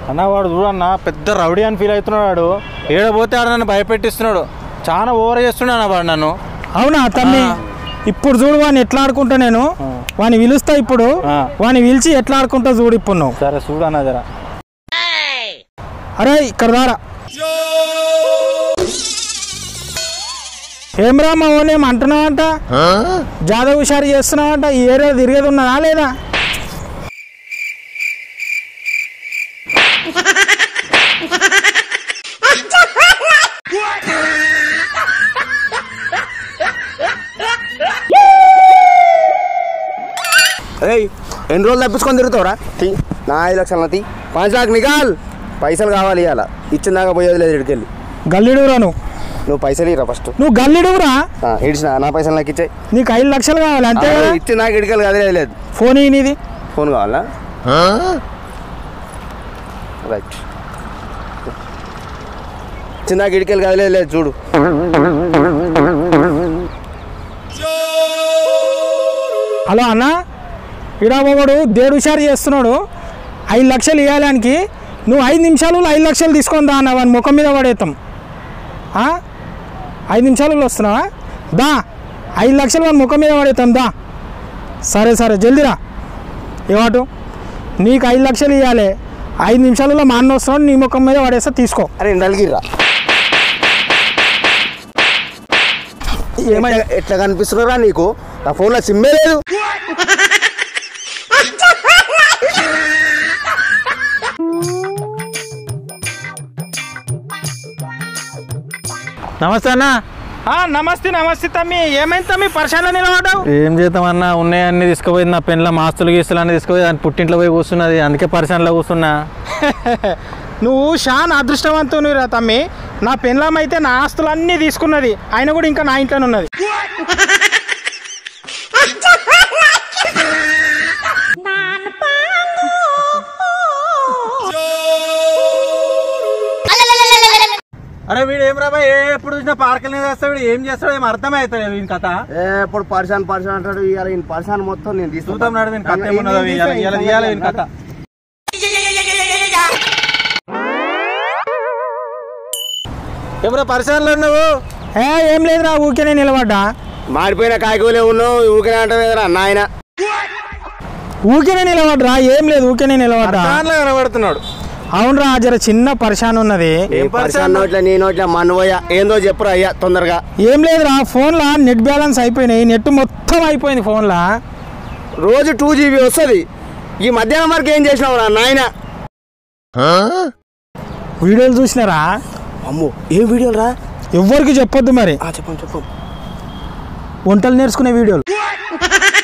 అన్న వాడు చూడన్న పెద్ద రౌడీ అని ఫీల్ అవుతున్నాడు వాడు ఏడబోతే ఆడ నన్ను భయపెట్టిస్తున్నాడు చాలా ఓవర్ చేస్తున్నాడు అన్న వాడు నన్ను అవునా తమ్మి ఇప్పుడు చూడు వాడిని ఎట్లా ఆడుకుంటా నేను వాని పిలుస్తా ఇప్పుడు ఆ. వాని పిలిచి ఎట్లా ఆడుకుంటా చూడు ఇప్పుడు నువ్వు సరే చూడన్న జరా అరే ఇక్కడ దారా ఏం రా మా ఓన్ ఏం అంటున్నావంట జాదవ్ హుషారు చేస్తున్నావంట ఈ ఏరియా తిరిగేది ఉన్నదా లేదా ఏయ్ ఎన్ని రోజులు తప్పించుకొని తిరుగుతావురా తీ నా ఐదు లక్షల తీ పాంచ్ లాక్ నికాల్ పైసలు కావాలి ఇవాళ ఇచ్చిందాక పోయేది లేదు ఇడికెళ్ళి గల్లిడురా నువ్వు నువ్వు పైసలు ఇరా ఫస్ట్ నువ్వు గల్లిడురా ఇడిచిన నా పైసలు నాకు ఇచ్చాయి నీకు ఐదు లక్షలు కావాలి అంతే కదా ఇచ్చిందాక ఇడికెళ్ళి కదిలేదు లేదు ఫోన్ ఇయ్యి నీది ఫోన్ కావాలా రైట్ ఇచ్చిందాక ఇడికెళ్ళి కదిలేదు లేదు చూడు హలో అన్న ఇడా ఒకడు దేడు హుషారు చేస్తున్నాడు ఐదు లక్షలు ఇవ్వడానికి నువ్వు ఐదు నిమిషాలు ఐదు లక్షలు తీసుకొని దా అన్న వాని ముఖం మీద పడేస్తాం ఆ? ఐదు నిమిషాలలో వస్తున్నావా దా ఐదు లక్షలు వాని ముఖం మీద పడేస్తాం దా సరే సరే జల్దిరా ఏవాటు నీకు ఐదు లక్షలు ఇవ్వాలి ఐదు నిమిషాలలో మా అన్న వస్తున్నాడు నీ ముఖం మీద పడేస్తా తీసుకో అరే నలిగిర్రా ఏమై ఎట్లా- ఎట్లా కనిపిస్తున్నారా నీకు నా ఫోన్లో సిమ్మే లేదు నమస్తే అన్న ఆ, నమస్తే నమస్తే తమ్మి ఏమైంది తమ్మి పరిశాల నిలబడ్డావు ఏం చేద్దామన్నా ఉన్నాయన్నీ తీసుకుపోయింది నా పెన్ల మాస్తులు గీస్తులు అన్ని తీసుకుపోయి దాని పుట్టింట్లో పోయి కూర్చున్నది అందుకే పరిశ్రమలో కూర్చున్నా నువ్వు షాన్ అదృష్టవంతుని రా తమ్మి నా పెన్లం అయితే నా ఆస్తులన్నీ తీసుకున్నది ఆయన కూడా ఇంకా నా ఇంట్లోనే ఉన్నది అరే వీడు ఏం రా బాయ్ ఎప్పుడు చూసినా పార్కులు చేస్తాడు వీడు ఏం చేస్తాడు ఏం అర్థమే అవుతాడు వీని కథ ఏ ఇప్పుడు పరిశాన్ పరిశాన్ అంటాడు ఇవాళ ఈయన పరిశాన్ మొత్తం నేను చూద్దాం నాడు వీని కథ ఏమున్నదో ఇవాళ ఇవాళ తీయాలి వీని కథ ఎవరో పరిసరాలు నువ్వు ఏ ఏం లేదురా ఊరికేనే నిలబడ్డా మాడిపోయిన కాయకూలే ఉన్నావు ఊరికే అంటావు కదరా నాయన ఊరికేనే నిలబడ్రా ఏం లేదు ఊరికేనే నిలబడ్డా దాంట్లో కనబడుతున్నాడు అవునరా జర చిన్న పరిశాన్ ఉన్నది ఏం పరిశాన్ నోట్ల నీ నోట్ల మన్నుపోయ ఏందో చెప్పురా అయ్యా తొందరగా ఏం లేదురా ఫోన్లో నెట్ బ్యాలెన్స్ అయిపోయినాయి నెట్ మొత్తం అయిపోయింది ఫోన్లో రోజు టూ జీబీ వస్తుంది ఈ మధ్యాహ్నం వరకు ఏం చేసినావు రా నాయన వీడియోలు చూసినారా అమ్మో ఏం వీడియోలు రా ఎవ్వరికి చెప్పొద్దు మరి చెప్పండి చెప్పు వంటలు నేర్చుకునే వీడియోలు